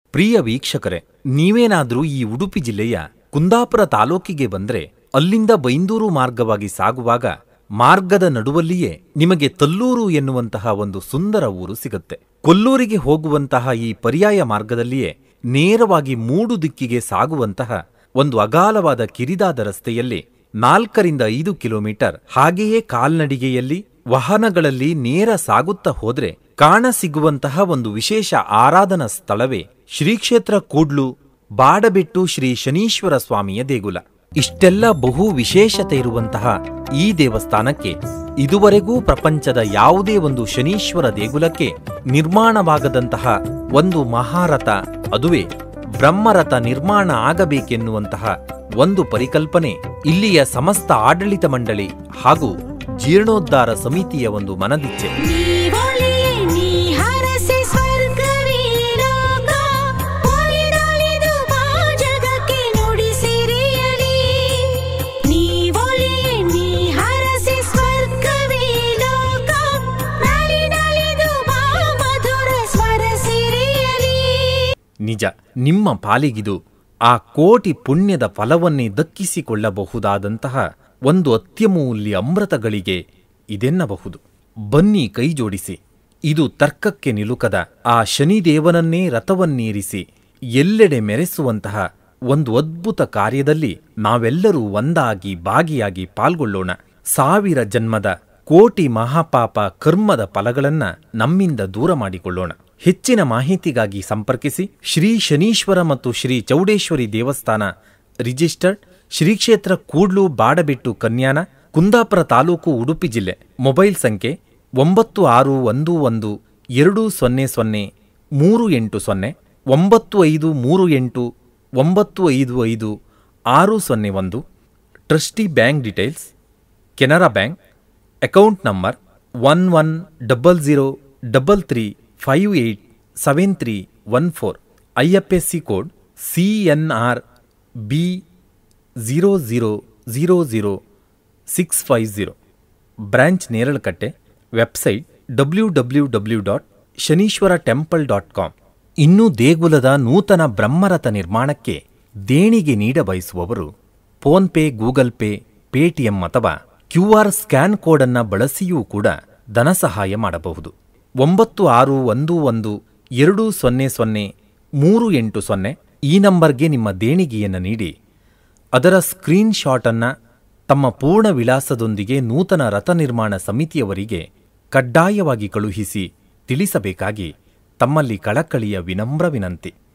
ಪ್ರಿಯ ವೀಕ್ಷಕರೇ ನೀವೇನಾದ್ರೂ ಈ ಉಡುಪಿ ಜಿಲ್ಲೆಯ ಕುಂದಾಪುರ ತಾಲೂಕಿಗೆ ಬಂದ್ರೆ ಅಲ್ಲಿಂದ ಬೈಂದೂರು ಮಾರ್ಗವಾಗಿ ಸಾಗುವಾಗ ಮಾರ್ಗದ ನಡುವಲ್ಲಿಯೇ ನಿಮಗೆ ತಲ್ಲೂರು ಎನ್ನುವಂತಹ ಒಂದು ಸುಂದರ ಊರು ಸಿಗುತ್ತೆ ಕೊಲ್ಲೂರಿಗೆ ಹೋಗುವಂತಹ ಈ ಪರ್ಯಾಯ ಮಾರ್ಗದಲ್ಲಿಯೇ ನೇರವಾಗಿ ಮೂಡು ದಿಕ್ಕಿಗೆ ಸಾಗುವಂತಹ ಒಂದು ಅಗಾಲವಾದ ಕಿರಿದಾದ ರಸ್ತೆಯಲ್ಲಿ ನಾಲ್ಕರಿಂದ ಐದು ಕಿಲೋಮೀಟರ್ ಹಾಗೆಯೇ ಕಾಲ್ನಡಿಗೆಯಲ್ಲಿ ವಾಹನಗಳಲ್ಲಿ ನೇರ ಸಾಗುತ್ತಾ ಹೋದ್ರೆ ಕಾಣಸಿಗುವಂತಹ ಒಂದು ವಿಶೇಷ ಆರಾಧನಾ ಸ್ಥಳವೇ ಶ್ರೀಕ್ಷೇತ್ರ ಕೂಡ್ಲು ಬಾಡಬಿಟ್ಟು ಶ್ರೀ ಶನೀಶ್ವರ ಸ್ವಾಮಿಯ ದೇಗುಲ ಇಷ್ಟೆಲ್ಲ ಬಹು ವಿಶೇಷತೆ ಇರುವಂತಹ ಈ ದೇವಸ್ಥಾನಕ್ಕೆ ಇದುವರೆಗೂ ಪ್ರಪಂಚದ ಯಾವುದೇ ಒಂದು ಶನೀಶ್ವರ ದೇಗುಲಕ್ಕೆ ನಿರ್ಮಾಣವಾಗದಂತಹ ಒಂದು ಮಹಾರಥ ಅದುವೇ ಬ್ರಹ್ಮರಥ ನಿರ್ಮಾಣ ಆಗಬೇಕೆನ್ನುವಂತಹ ಒಂದು ಪರಿಕಲ್ಪನೆ ಇಲ್ಲಿಯ ಸಮಸ್ತ ಆಡಳಿತ ಮಂಡಳಿ ಹಾಗೂ ಜೀರ್ಣೋದ್ಧಾರ ಸಮಿತಿಯ ಒಂದು ಮನದಿಚ್ಛೆ ನೀವೊಲಿಯೇ ನೀ ಹರಸಿ ಸ್ವರ್ಗವೇ ಲೋಕ ಒಲಿದೊಲಿದು ಬಾ ಜಗಕ್ಕೆ ನುಡಿಸಿರಿಯಲಿ ನೀವೊಲಿಯೇ ನೀ ಹರಸಿ ಸ್ವರ್ಗವೇ ಲೋಕ ನಲಿನಲಿದು ಬಾ ಮಧುರ ಸ್ವರ ಸಿರಿಯಲಿ ನಿಜ ನಿಮ್ಮ ಪಾಲಿಗಿದು ಆ ಕೋಟಿ ಪುಣ್ಯದ ಫಲವನ್ನೇ ದಕ್ಕಿಸಿಕೊಳ್ಳಬಹುದಾದಂತಹ ಒಂದು ಅತ್ಯಮೂಲ್ಯ ಅಮೃತಗಳಿಗೆ ಇದೆನ್ನಬಹುದು ಬನ್ನಿ ಕೈಜೋಡಿಸಿ ಇದು ತರ್ಕಕ್ಕೆ ನಿಲುಕದ ಆ ಶನಿದೇವನನ್ನೇ ರಥವನ್ನೇರಿಸಿ ಎಲ್ಲೆಡೆ ಮೆರೆಸುವಂತಹ ಒಂದು ಅದ್ಭುತ ಕಾರ್ಯದಲ್ಲಿ ನಾವೆಲ್ಲರೂ ಒಂದಾಗಿ ಭಾಗಿಯಾಗಿ ಪಾಲ್ಗೊಳ್ಳೋಣ ಸಾವಿರ ಜನ್ಮದ ಕೋಟಿ ಮಹಾಪಾಪ ಕರ್ಮದ ಫಲಗಳನ್ನ ನಮ್ಮಿಂದ ದೂರ ಮಾಡಿಕೊಳ್ಳೋಣ ಹೆಚ್ಚಿನ ಮಾಹಿತಿಗಾಗಿ ಸಂಪರ್ಕಿಸಿ ಶ್ರೀ ಶನೀಶ್ವರ ಮತ್ತು ಶ್ರೀ ಚೌಡೇಶ್ವರಿ ದೇವಸ್ಥಾನ ರಿಜಿಸ್ಟರ್ಡ್ ಶ್ರೀ ಕ್ಷೇತ್ರ ಕೂಡ್ಲು ಬಾಡಬಿಟ್ಟು ಕನ್ಯಾನ ಕುಂದಾಪುರ ತಾಲೂಕು ಉಡುಪಿ ಜಿಲ್ಲೆ ಮೊಬೈಲ್ ಸಂಖ್ಯೆ ಒಂಬತ್ತು ಆರು ಒಂದು ಒಂದು ಎರಡು ಸೊನ್ನೆ ಸೊನ್ನೆ ಮೂರು ಎಂಟು ಸೊನ್ನೆ ಒಂಬತ್ತು ಐದು ಮೂರು ಎಂಟು ಒಂಬತ್ತು ಐದು ಐದು ಆರು ಸೊನ್ನೆ ಒಂದು trustee bank details Canara bank account number one one double zero double three five eight seven three one four I F S C code C N R B zero zero zero zero six five zero branch Neralakatte website W W W dot Shanishwara temple dot com ಇನ್ನೂ ದೇಗುಲದ ನೂತನ ಬ್ರಹ್ಮರಥ ನಿರ್ಮಾಣಕ್ಕೆ ದೇಣಿಗೆ ನೀಡ ಬಯಸುವವರು PhonePe Google Pay Paytm ಅಥವಾ Q R scan code ಅನ್ನ ಬಳಸಿಯೂ ಕೂಡ ಧನಸಹಾಯ ಮಾಡಬಹುದು ಒಂಬತ್ತು ಆರು ಒಂದು ಒಂದು ಎರಡು ಸೊನ್ನೆ ಸೊನ್ನೆ ಮೂರು ಎಂಟು ಸೊನ್ನೆ ಈ ನಂಬರ್ಗೆ ನಿಮ್ಮ ದೇಣಿಗೆಯನ್ನು ನೀಡಿ ಅದರ ಸ್ಕ್ರೀನ್ ಶಾಟ್ ಅನ್ನ ತಮ್ಮ ಪೂರ್ಣ ವಿಳಾಸದೊಂದಿಗೆ ನೂತನ ರಥ ನಿರ್ಮಾಣ ಸಮಿತಿಯವರಿಗೆ ಕಡ್ಡಾಯವಾಗಿ ಕಳುಹಿಸಿ ತಿಳಿಸಬೇಕಾಗಿ ತಮ್ಮಲ್ಲಿ ಕಳಕಳಿಯ ವಿನಮ್ರ ವಿನಂತಿ